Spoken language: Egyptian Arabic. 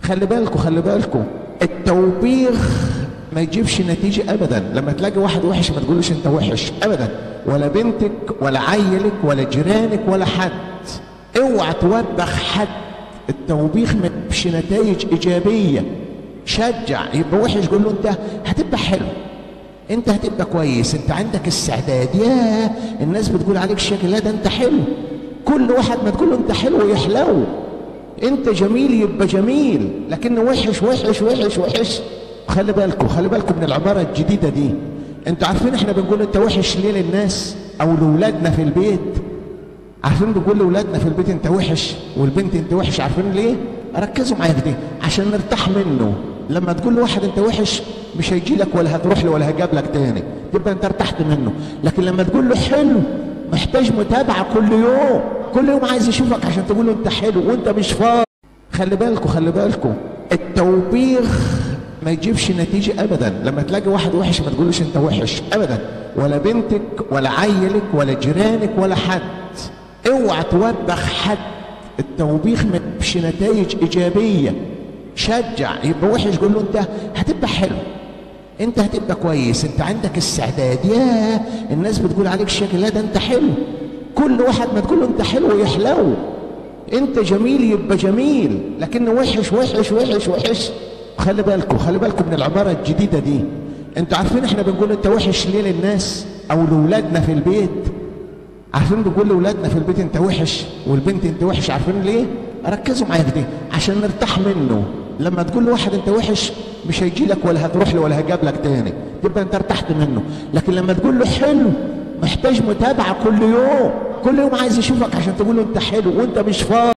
خلي بالكم خلي بالكم التوبيخ ما يجيبش نتيجة أبدا لما تلاقي واحد وحش ما تقولوش أنت وحش أبدا ولا بنتك ولا عيلك ولا جيرانك ولا حد اوعى توبخ حد التوبيخ ما يجيبش نتائج إيجابية شجع يبقى وحش قول له أنت هتبقى حلو انت هتبقى كويس انت عندك استعداد يا الناس بتقول عليك شكل لا ده انت حلو كل واحد ما تقول له انت حلو يحلو انت جميل يبقى جميل لكن وحش وحش وحش وحش خلي بالكم خلي بالكم من العبارة الجديدة دي انتوا عارفين احنا بنقول انت وحش ليه للناس او لاولادنا في البيت عارفين بنقول لاولادنا في البيت انت وحش والبنت انت وحش عارفين ليه ركزوا معايا في دي عشان نرتاح منه لما تقول لواحد انت وحش مش هيجي لك ولا هتروح له ولا هجاب لك تاني تبقى انت ارتحت منه لكن لما تقول له حلو محتاج متابعه كل يوم كل يوم عايز يشوفك عشان تقول له انت حلو وانت مش فاضي خلي بالكم خلي بالكم التوبيخ ما يجيبش نتيجة أبدا لما تلاقي واحد وحش ما تقولوش أنت وحش أبدا ولا بنتك ولا عيلك ولا جيرانك ولا حد اوعى توبخ حد التوبيخ ما يجيبش نتائج إيجابية شجع يبقى وحش قول له أنت هتبقى حلو أنت هتبقى كويس أنت عندك استعداد يا الناس بتقول عليك شكل لا ده أنت حلو كل واحد ما تقول له أنت حلو يحلو أنت جميل يبقى جميل لكن وحش وحش وحش وحش خلي بالكم خلي بالكم من العبارة الجديدة دي انتوا عارفين احنا بنقول انت وحش ليه للناس او لاولادنا في البيت عارفين بنقول لاولادنا في البيت انت وحش والبنت انت وحش عارفين ليه ركزوا معايا في دي عشان نرتاح منه لما تقول لواحد انت وحش مش هيجي لك ولا هتروح له ولا هجاب لك تاني تبقى انت ارتحت منه لكن لما تقول له حلو محتاج متابعة كل يوم كل يوم عايز يشوفك عشان تقول له انت حلو وانت مش فاضي